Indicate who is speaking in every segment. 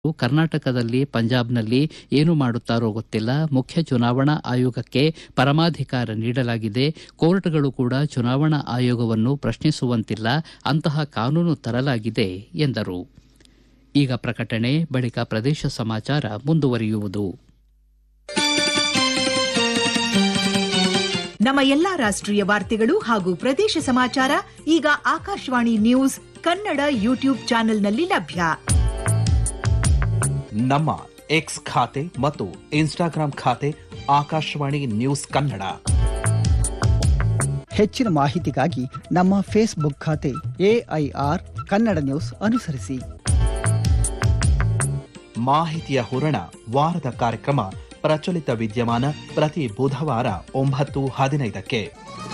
Speaker 1: ಕರ್ನಾಟಕದಲ್ಲಿ ಪಂಜಾಬ್ನಲ್ಲಿ ಏನು ಮಾಡುತ್ತಾರೋ ಗೊತ್ತಿಲ್ಲ ಮುಖ್ಯ ಚುನಾವಣಾ ಆಯೋಗಕ್ಕೆ ಪರಮಾಧಿಕಾರ ನೀಡಲಾಗಿದೆ ಕೋರ್ಟ್ಗಳು ಕೂಡ ಚುನಾವಣಾ ಆಯೋಗವನ್ನು ಪ್ರಶ್ನಿಸುವಂತಿಲ್ಲ ಅಂತಹ ಕಾನೂನು ತರಲಾಗಿದೆ ಎಂದರು ಈಗ ಪ್ರಕಟಣೆ ಬಳಿಕ ಪ್ರದೇಶ ಸಮಾಚಾರ ಮುಂದುವರಿಯುವುದು
Speaker 2: ನಮ್ಮ ಎಲ್ಲಾ ರಾಷ್ಟ್ರೀಯ ವಾರ್ತೆಗಳು ಹಾಗೂ ಪ್ರದೇಶ ಸಮಾಚಾರ ಈಗ ಆಕಾಶವಾಣಿ ನ್ಯೂಸ್ ಕನ್ನಡ ಯೂಟ್ಯೂಬ್ ಚಾನೆಲ್ನಲ್ಲಿ ಲಭ್ಯ
Speaker 3: ನಮ್ಮ ಎಕ್ಸ್ ಖಾತೆ ಮತ್ತು ಇನ್ಸ್ಟಾಗ್ರಾಂ ಖಾತೆ ಆಕಾಶವಾಣಿ ನ್ಯೂಸ್ ಕನ್ನಡ
Speaker 4: ಹೆಚ್ಚಿನ ಮಾಹಿತಿಗಾಗಿ ನಮ್ಮ ಫೇಸ್ಬುಕ್ ಖಾತೆ ಎಐಆರ್ ಕನ್ನಡ ನ್ಯೂಸ್ ಅನುಸರಿಸಿ
Speaker 3: ಮಾಹಿತಿಯ ಹೂರಣ ವಾರದ ಕಾರ್ಯಕ್ರಮ ಪ್ರಚಲಿತ ವಿದ್ಯಮಾನ ಪ್ರತಿ ಬುಧವಾರ ಒಂಬತ್ತು ಹದಿನೈದಕ್ಕೆ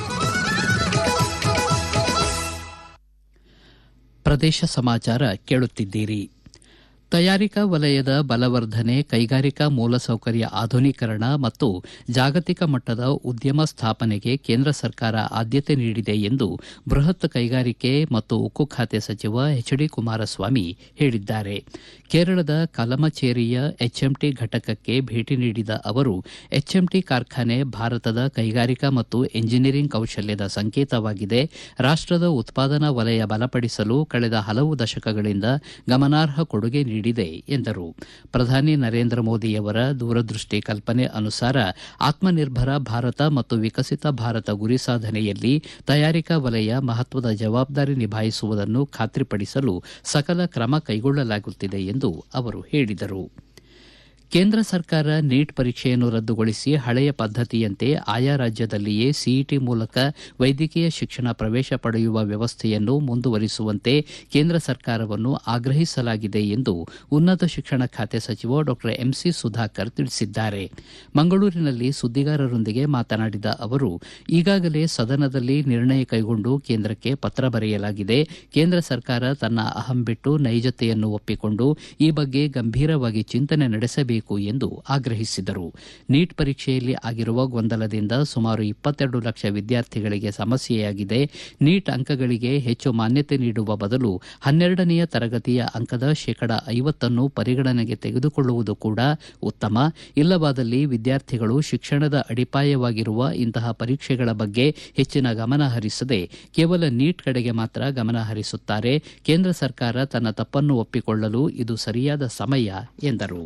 Speaker 1: ಪ್ರದೇಶ ಸಮಾಚಾರ ಕೇಳುತ್ತಿದ್ದೀರಿ ತಯಾರಿಕಾ ವಲಯದ ಬಲವರ್ಧನೆ ಕೈಗಾರಿಕಾ ಮೂಲಸೌಕರ್ಯ ಆಧುನೀಕರಣ ಮತ್ತು ಜಾಗತಿಕ ಮಟ್ಟದ ಉದ್ಯಮ ಸ್ಥಾಪನೆಗೆ ಕೇಂದ್ರ ಸರ್ಕಾರ ಆದ್ಯತೆ ನೀಡಿದೆ ಎಂದು ಬೃಹತ್ ಕೈಗಾರಿಕೆ ಮತ್ತು ಉಕ್ಕು ಖಾತೆ ಸಚಿವ ಎಚ್ ಡಿ ಕುಮಾರಸ್ವಾಮಿ ಹೇಳಿದ್ದಾರೆ ಕೇರಳದ ಕಲಮಚೇರಿಯ ಎಚ್ಎಂಟಿ ಘಟಕಕ್ಕೆ ಭೇಟಿ ನೀಡಿದ ಅವರು ಎಚ್ಎಂಟಿ ಕಾರ್ಖಾನೆ ಭಾರತದ ಕೈಗಾರಿಕಾ ಮತ್ತು ಎಂಜಿನಿಯರಿಂಗ್ ಕೌಶಲ್ಯದ ಸಂಕೇತವಾಗಿದೆ ರಾಷ್ಟದ ಉತ್ಪಾದನಾ ವಲಯ ಬಲಪಡಿಸಲು ಕಳೆದ ಹಲವು ದಶಕಗಳಿಂದ ಗಮನಾರ್ಹ ಕೊಡುಗೆ ನೀಡಿದೆ ಎಂದರು ಪ್ರಧಾನಿ ನರೇಂದ್ರ ಮೋದಿಯವರ ದೂರದೃಷ್ಟಿ ಕಲ್ಪನೆ ಅನುಸಾರ ಆತ್ಮನಿರ್ಭರ ಭಾರತ ಮತ್ತು ವಿಕಸಿತ ಭಾರತ ಗುರಿ ಸಾಧನೆಯಲ್ಲಿ ತಯಾರಿಕಾ ವಲಯ ಮಹತ್ವದ ಜವಾಬ್ದಾರಿ ನಿಭಾಯಿಸುವುದನ್ನು ಖಾತ್ರಿಪಡಿಸಲು ಸಕಲ ಕ್ರಮ ಕೈಗೊಳ್ಳಲಾಗುತ್ತಿದೆ ಎಂದು ಅವರು ಹೇಳಿದರು ಕೇಂದ್ರ ಸರ್ಕಾರ ನೀಟ್ ಪರೀಕ್ಷೆಯನ್ನು ರದ್ದುಗೊಳಿಸಿ ಹಳೆಯ ಪದ್ದತಿಯಂತೆ ಆಯಾ ರಾಜ್ಯದಲ್ಲಿಯೇ ಸಿಇಟಿ ಮೂಲಕ ವೈದ್ಯಕೀಯ ಶಿಕ್ಷಣ ಪ್ರವೇಶ ಪಡೆಯುವ ವ್ಯವಸ್ಥೆಯನ್ನು ಮುಂದುವರಿಸುವಂತೆ ಕೇಂದ್ರ ಸರ್ಕಾರವನ್ನು ಆಗ್ರಹಿಸಲಾಗಿದೆ ಎಂದು ಉನ್ನತ ಶಿಕ್ಷಣ ಖಾತೆ ಸಚಿವ ಡಾ ಎಂಸಿ ಸುಧಾಕರ್ ತಿಳಿಸಿದ್ದಾರೆ ಮಂಗಳೂರಿನಲ್ಲಿ ಸುದ್ದಿಗಾರರೊಂದಿಗೆ ಮಾತನಾಡಿದ ಅವರು ಈಗಾಗಲೇ ಸದನದಲ್ಲಿ ನಿರ್ಣಯ ಕೈಗೊಂಡು ಕೇಂದ್ರಕ್ಕೆ ಪತ್ರ ಬರೆಯಲಾಗಿದೆ ಕೇಂದ್ರ ಸರ್ಕಾರ ತನ್ನ ಅಹಂ ಬಿಟ್ಟು ನೈಜತೆಯನ್ನು ಒಪ್ಪಿಕೊಂಡು ಈ ಬಗ್ಗೆ ಗಂಭೀರವಾಗಿ ಚಿಂತನೆ ನಡೆಸಬೇಕು ಎಂದು ಆಗ್ರಹಿಸಿದರು ನೀಟ್ ಪರೀಕ್ಷೆಯಲ್ಲಿ ಆಗಿರುವ ಗೊಂದಲದಿಂದ ಸುಮಾರು ಇಪ್ಪತ್ತೆರಡು ಲಕ್ಷ ವಿದ್ಯಾರ್ಥಿಗಳಿಗೆ ಸಮಸ್ಯೆಯಾಗಿದೆ ನೀಟ್ ಅಂಕಗಳಿಗೆ ಹೆಚ್ಚು ಮಾನ್ಯತೆ ನೀಡುವ ಬದಲು ಹನ್ನೆರಡನೆಯ ತರಗತಿಯ ಅಂಕದ ಶೇಕಡ ಐವತ್ತನ್ನು ಪರಿಗಣನೆಗೆ ತೆಗೆದುಕೊಳ್ಳುವುದು ಕೂಡ ಉತ್ತಮ ಇಲ್ಲವಾದಲ್ಲಿ ವಿದ್ಯಾರ್ಥಿಗಳು ಶಿಕ್ಷಣದ ಅಡಿಪಾಯವಾಗಿರುವ ಇಂತಹ ಪರೀಕ್ಷೆಗಳ ಬಗ್ಗೆ ಹೆಚ್ಚಿನ ಗಮನ ಹರಿಸದೆ ಕೇವಲ ನೀಟ್ ಕಡೆಗೆ ಮಾತ್ರ ಗಮನ ಹರಿಸುತ್ತಾರೆ ಕೇಂದ್ರ ಸರ್ಕಾರ ತನ್ನ ತಪ್ಪನ್ನು ಒಪ್ಪಿಕೊಳ್ಳಲು ಇದು ಸರಿಯಾದ ಸಮಯ ಎಂದರು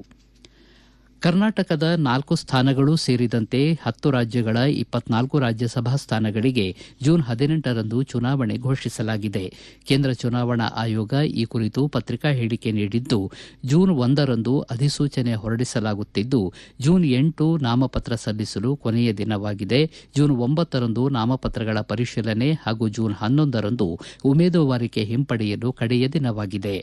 Speaker 1: ಕರ್ನಾಟಕದ ನಾಲ್ಕು ಸ್ಥಾನಗಳು ಸೇರಿದಂತೆ ಹತ್ತು ರಾಜ್ಯಗಳ ಇಪ್ಪತ್ನಾಲ್ಕು ರಾಜ್ಯಸಭಾ ಸ್ಥಾನಗಳಿಗೆ ಜೂನ್ ಹದಿನೆಂಟರಂದು ಚುನಾವಣೆ ಘೋಷಿಸಲಾಗಿದೆ ಕೇಂದ್ರ ಚುನಾವಣಾ ಆಯೋಗ ಈ ಕುರಿತು ಪತ್ರಿಕಾ ಹೇಳಿಕೆ ನೀಡಿದ್ದು ಜೂನ್ ಒಂದರಂದು ಅಧಿಸೂಚನೆ ಹೊರಡಿಸಲಾಗುತ್ತಿದ್ದು ಜೂನ್ ಎಂಟು ನಾಮಪತ್ರ ಸಲ್ಲಿಸಲು ಕೊನೆಯ ದಿನವಾಗಿದೆ ಜೂನ್ ಒಂಬತ್ತರಂದು ನಾಮಪತ್ರಗಳ ಪರಿಶೀಲನೆ ಹಾಗೂ ಜೂನ್ ಹನ್ನೊಂದರಂದು ಉಮೇದುವಾರಿಕೆ ಹಿಂಪಡೆಯಲು ಕಡೆಯ ದಿನವಾಗಿದೆ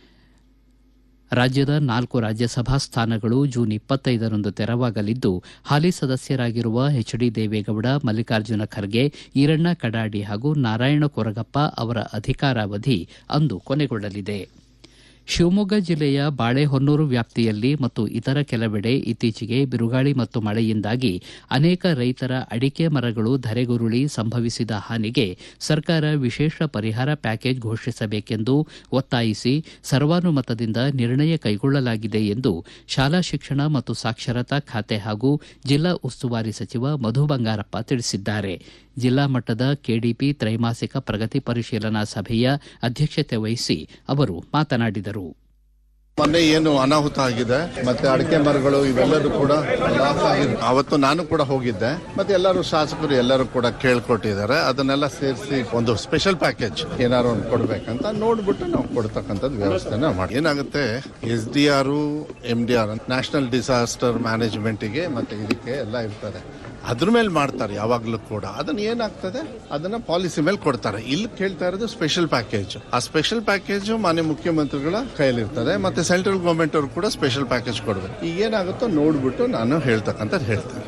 Speaker 1: ರಾಜ್ಯದ ನಾಲ್ಕು ರಾಜ್ಯಸಭಾ ಸ್ಥಾನಗಳು ಜೂನ್ ಇಪ್ಪತ್ತೈದರಂದು ತೆರವಾಗಲಿದ್ದು ಹಾಲಿ ಸದಸ್ಯರಾಗಿರುವ ಎಚ್ ಡಿ ದೇವೇಗೌಡ ಮಲ್ಲಿಕಾರ್ಜುನ ಖರ್ಗೆ ಈರಣ್ಣ ಕಡಾಡಿ ಹಾಗೂ ನಾರಾಯಣ ಕೊರಗಪ್ಪ ಅವರ ಅಧಿಕಾರಾವಧಿ ಅಂದು ಕೊನೆಗೊಳ್ಳಲಿದೆ ಶಿವಮೊಗ್ಗ ಜಿಲ್ಲೆಯ ಬಾಳೆಹೊನ್ನೂರು ವ್ಯಾಪ್ತಿಯಲ್ಲಿ ಮತ್ತು ಇತರ ಕೆಲವೆಡೆ ಇತ್ತೀಚೆಗೆ ಬಿರುಗಾಳಿ ಮತ್ತು ಮಳೆಯಿಂದಾಗಿ ಅನೇಕ ರೈತರ ಅಡಿಕೆ ಮರಗಳು ಧರೆಗುರುಳಿ ಸಂಭವಿಸಿದ ಹಾನಿಗೆ ಸರ್ಕಾರ ವಿಶೇಷ ಪರಿಹಾರ ಪ್ಯಾಕೇಜ್ ಘೋಷಿಸಬೇಕೆಂದು ಒತ್ತಾಯಿಸಿ ಸರ್ವಾನುಮತದಿಂದ ನಿರ್ಣಯ ಕೈಗೊಳ್ಳಲಾಗಿದೆ ಎಂದು ಶಾಲಾ ಶಿಕ್ಷಣ ಮತ್ತು ಸಾಕ್ಷರತಾ ಖಾತೆ ಹಾಗೂ ಜಿಲ್ಲಾ ಉಸ್ತುವಾರಿ ಸಚಿವ ಮಧು ಬಂಗಾರಪ್ಪ ತಿಳಿಸಿದ್ದಾರೆ ಜಿಲ್ಲಾ ಮಟ್ಟದ ಕೆಡಿಪಿ ತ್ರೈಮಾಸಿಕ ಪ್ರಗತಿ ಪರಿಶೀಲನಾ ಸಭೆಯ ಅಧ್ಯಕ್ಷತೆ ವಹಿಸಿ ಅವರು ಮಾತನಾಡಿದರು
Speaker 5: ಮೊನ್ನೆ ಏನು ಅನಾಹುತ ಆಗಿದೆ ಮತ್ತೆ ಅಡಿಕೆ ಮರಗಳು ಇವೆಲ್ಲರೂ ಕೂಡ ಲಾಸ್ ಆಗಿದೆ ಅವತ್ತು ನಾನು ಕೂಡ ಹೋಗಿದ್ದೆ ಮತ್ತೆ ಎಲ್ಲರೂ ಶಾಸಕರು ಎಲ್ಲರೂ ಕೂಡ ಕೇಳ್ಕೊಟ್ಟಿದ್ದಾರೆ ಅದನ್ನೆಲ್ಲ ಸೇರಿಸಿ ಒಂದು ಸ್ಪೆಷಲ್ ಪ್ಯಾಕೇಜ್ ಏನಾದ್ರು ಒಂದು ಕೊಡ್ಬೇಕಂತ ನೋಡ್ಬಿಟ್ಟು ನಾವು ಕೊಡ್ತಕ್ಕಂಥದ್ದು ವ್ಯವಸ್ಥೆನ ಮಾಡಿ ಏನಾಗುತ್ತೆ S D R M D R national disaster ಮ್ಯಾನೇಜ್ಮೆಂಟ್ಗೆ ಮತ್ತೆ ಇದಕ್ಕೆ ಎಲ್ಲ ಇರ್ತದೆ ಅದ್ರ ಮೇಲೆ ಮಾಡ್ತಾರೆ ಯಾವಾಗಲೂ ಕೂಡ ಅದನ್ನ ಏನಾಗ್ತದೆ ಅದನ್ನ ಪಾಲಿಸಿ ಮೇಲೆ ಕೊಡ್ತಾರೆ ಇಲ್ಲಿ ಕೇಳ್ತಾ ಇರೋದು ಸ್ಪೆಷಲ್ ಪ್ಯಾಕೇಜ್ ಆ ಸ್ಪೆಷಲ್ ಪ್ಯಾಕೇಜ್ ಮಾನ್ಯ ಮುಖ್ಯಮಂತ್ರಿಗಳ ಕೈಯಲ್ಲಿರ್ತದೆ ಮತ್ತೆ ಸೆಂಟ್ರಲ್ ಗವರ್ಮೆಂಟ್ ಅವರು ಕೂಡ ಸ್ಪೆಷಲ್ ಪ್ಯಾಕೇಜ್ ಕೊಡಬೇಕು ಈಗ ಏನಾಗುತ್ತೋ ನೋಡ್ಬಿಟ್ಟು ನಾನು ಹೇಳ್ತಕ್ಕಂಥದ್ದು ಹೇಳ್ತೇನೆ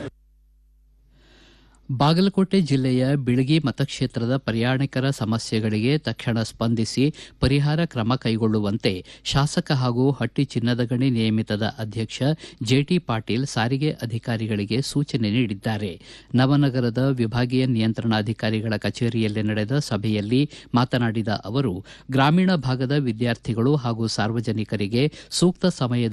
Speaker 1: ಬಾಗಲಕೋಟೆ ಜಿಲ್ಲೆಯ ಬಿಳಗಿ ಮತಕ್ಷೇತ್ರದ ಪ್ರಯಾಣಿಕರ ಸಮಸ್ಯೆಗಳಿಗೆ ತಕ್ಷಣ ಸ್ಪಂದಿಸಿ ಪರಿಹಾರ ಕ್ರಮ ಕೈಗೊಳ್ಳುವಂತೆ ಶಾಸಕ ಹಾಗೂ ಹಟ್ಟಿ ಚಿನ್ನದಗಣಿ ನಿಯಮಿತದ ಅಧ್ಯಕ್ಷ ಜೆಟಿ ಪಾಟೀಲ್ ಸಾರಿಗೆ ಅಧಿಕಾರಿಗಳಿಗೆ ಸೂಚನೆ ನೀಡಿದ್ದಾರೆ ನವನಗರದ ವಿಭಾಗೀಯ ನಿಯಂತ್ರಣಾಧಿಕಾರಿಗಳ ಕಚೇರಿಯಲ್ಲಿ ನಡೆದ ಸಭೆಯಲ್ಲಿ ಮಾತನಾಡಿದ ಅವರು ಗ್ರಾಮೀಣ ಭಾಗದ ವಿದ್ಯಾರ್ಥಿಗಳು ಹಾಗೂ ಸಾರ್ವಜನಿಕರಿಗೆ ಸೂಕ್ತ ಸಮಯದಲ್ಲಿ